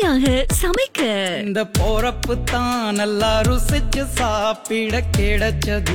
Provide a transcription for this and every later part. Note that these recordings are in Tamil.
சுவையாக சமைக்க இந்த போறப்பு தான் நல்லா ருசிச்சு சாப்பிட கிடைச்சது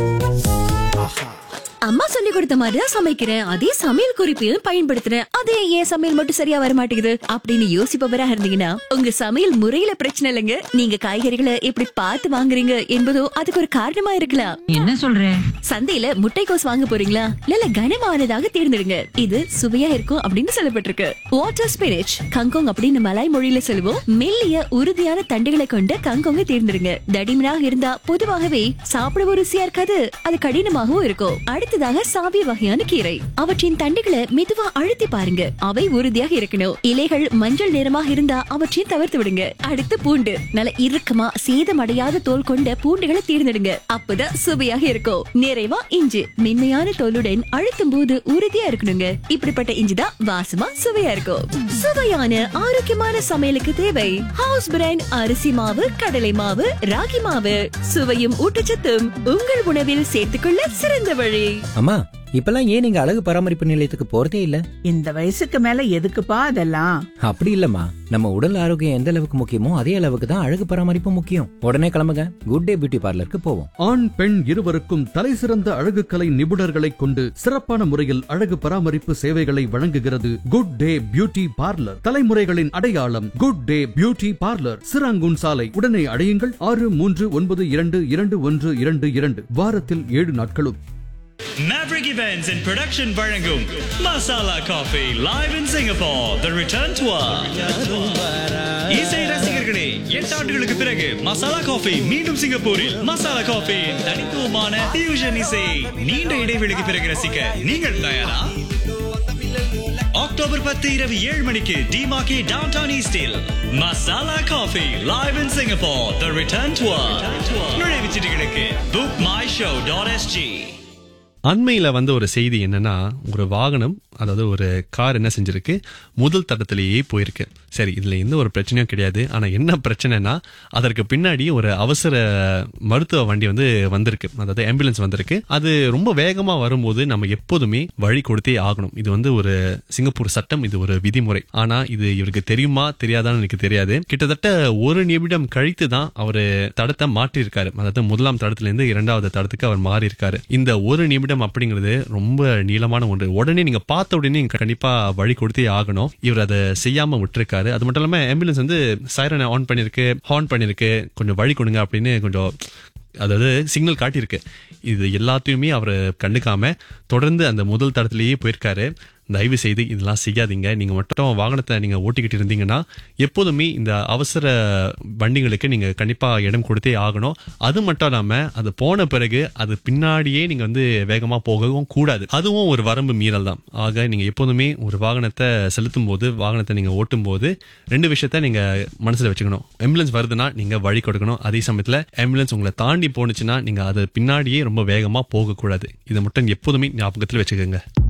அம்மா சொல்லி கொடுத்த மாதிரி தான் சமைக்கிறேன் அதே சமையல் குறிப்பையும் பயன்படுத்துறேன் அதே ஏன் சமையல் மட்டும் சரியா வர மாட்டேங்குது அப்படின்னு யோசிப்பவரா இருந்தீங்கன்னா உங்க சமையல் முறையில பிரச்சனை இல்லைங்க நீங்க காய்கறிகளை எப்படி பார்த்து வாங்குறீங்க என்பதோ அதுக்கு ஒரு காரணமா இருக்கலாம் என்ன சொல்ற சந்தையில முட்டைக்கோஸ் வாங்க போறீங்களா இல்ல கனமானதாக தேர்ந்தெடுங்க இது சுவையா இருக்கும் அப்படின்னு சொல்லப்பட்டிருக்கு வாட்டர் ஸ்பிரிச் கங்கோங் அப்படின்னு மலாய் மொழியில சொல்லுவோம் மெல்லிய உறுதியான தண்டுகளை கொண்ட கங்கோங்க தேர்ந்தெடுங்க தடிமனாக இருந்தா பொதுவாகவே சாப்பிடவும் ருசியா இருக்காது அது கடினமாகவும் இருக்கும் அடுத்ததாக சாவிய வகையான கீரை அவற்றின் தண்டுகளை மெதுவா அழுத்தி பாருங்க அவை உறுதியாக இருக்கணும் இலைகள் மஞ்சள் நிறமாக இருந்தா அவற்றையும் தவிர்த்து விடுங்க அடுத்து பூண்டு நல்ல இறுக்கமா சேதமடையாத தோல் கொண்ட பூண்டுகளை தேர்ந்தெடுங்க அப்பதான் சுவையாக இருக்கும் நிறைவா இஞ்சி மென்மையான தோலுடன் அழுத்தும் போது உறுதியா இருக்கணுங்க இப்படிப்பட்ட இஞ்சி தான் வாசமா சுவையா இருக்கும் சுவையான ஆரோக்கியமான சமையலுக்கு தேவை ஹவுஸ் பிராண்ட் அரிசி மாவு கடலை மாவு ராகி மாவு சுவையும் ஊட்டச்சத்தும் உங்கள் உணவில் சேர்த்துக்கொள்ள சிறந்த வழி அம்மா இப்பெல்லாம் ஏன் நீங்க அழகு பராமரிப்பு நிலையத்துக்கு போறதே இல்ல இந்த வயசுக்கு மேல எதுக்குப்பா அதெல்லாம் அப்படி இல்லம்மா நம்ம உடல் ஆரோக்கியம் எந்த அளவுக்கு முக்கியமோ அதே அளவுக்கு தான் அழகு பராமரிப்பு முக்கியம் உடனே கிளம்புங்க குட் டே பியூட்டி பார்லருக்கு போவோம் ஆண் பெண் இருவருக்கும் தலைசிறந்த அழகுக்கலை நிபுணர்களைக் கொண்டு சிறப்பான முறையில் அழகு பராமரிப்பு சேவைகளை வழங்குகிறது குட் டே பியூட்டி பார்லர் தலைமுறைகளின் அடையாளம் good day beauty parlour Serangoon சாலை உடனே அடையுங்கள் ஆறு மூன்று ஒன்பது இரண்டு இரண்டு ஒன்று இரண்டு இரண்டு வாரத்தில் ஏழு நாட்களும் Maverick Events and Production வழங்கும் Masala Coffee live in Singapore The Return Tour இசை ரசிகர்களே எட்டு ஆண்டுகளுக்கு பிறகு மசாலா காஃபி மீண்டும் சிங்கப்பூரில் மசாலா காஃபி தனித்துவமான fusion இசை நீண்ட இடைவெளிக்கு பிறகு ரசிக்க நீங்கள் தயாரா அக்டோபர் பத்து இரவு ஏழு மணிக்கு டிமாக்கி டவுன் டவுன் ஈஸ்டில் masala coffee live in Singapore the return tour நுழைவுச் சீட்டுகளுக்கு book my show dot SG அண்மையில வந்த ஒரு செய்தி என்னன்னா ஒரு வாகனம் அதாவது ஒரு கார் என்ன செஞ்சிருக்கு முதல் தடத்திலேயே போயிருக்கு சரி இதுல எந்த ஒரு பிரச்சனையும் கிடையாது ஆனா என்ன பிரச்சனைனா அதற்கு பின்னாடி ஒரு அவசர மருத்துவ வண்டி வந்து வந்திருக்கு அதாவது ஆம்புலன்ஸ் வந்திருக்கு அது ரொம்ப வேகமா வரும்போது நம்ம எப்போதுமே வழி கொடுத்தே ஆகணும் இது வந்து ஒரு சிங்கப்பூர் சட்டம் இது ஒரு விதிமுறை ஆனா இது இவருக்கு தெரியுமா தெரியாதான்னு எனக்கு தெரியாது கிட்டத்தட்ட ஒரு நிமிடம் கழித்து தான் அவர் தடத்தை மாற்றிருக்காரு அதாவது முதலாம் தடத்துல இருந்து இரண்டாவது தடத்துக்கு அவர் மாறி இருக்காரு இந்த ஒரு நிமிடம் அப்படிங்கிறது ரொம்ப நீளமான ஒன்று உடனே நீங்க பார்த்த உடனே நீங்க கண்டிப்பா வழி கொடுத்தே ஆகணும் இவர் அதை செய்யாம விட்டுருக்காரு அது மட்டும் இல்லாம ஆம்புலன்ஸ் வந்து சைரனை ஆன் பண்ணிருக்கு ஹார்ன் பண்ணிருக்கு கொஞ்சம் வழி கொடுங்க அப்படின்னு கொஞ்சம் அதாவது சிக்னல் காட்டியிருக்கு இது எல்லாத்தையுமே அவர் கண்டுக்காம தொடர்ந்து அந்த முதல் தடத்திலேயே போயிருக்காரு தயவு செய்து இதெல்லாம் செய்யாதீங்க நீங்க மட்டும் வாகனத்தை நீங்க ஓட்டிக்கிட்டு இருந்தீங்கன்னா எப்போதுமே இந்த அவசர வண்டிகளுக்கு நீங்க கண்டிப்பா இடம் கொடுத்தே ஆகணும் அது மட்டும் இல்லாம அது போன பிறகு அது பின்னாடியே நீங்க வந்து வேகமா போகவும் கூடாது அதுவும் ஒரு வரம்பு மீறல் தான் ஆக நீங்க எப்போதுமே ஒரு வாகனத்தை செலுத்தும் போது வாகனத்தை நீங்க ஓட்டும் போது ரெண்டு விஷயத்த நீங்க மனசுல வச்சுக்கணும் ஆம்புலன்ஸ் வருதுன்னா நீங்க வழி கொடுக்கணும் அதே சமயத்துல ஆம்புலன்ஸ் உங்களை தாண்டி போனுச்சுன்னா நீங்க அது பின்னாடியே ரொம்ப வேகமா போகக்கூடாது இதை மட்டும் எப்போதுமே ஞாபகத்தில் வச்சுக்கோங்க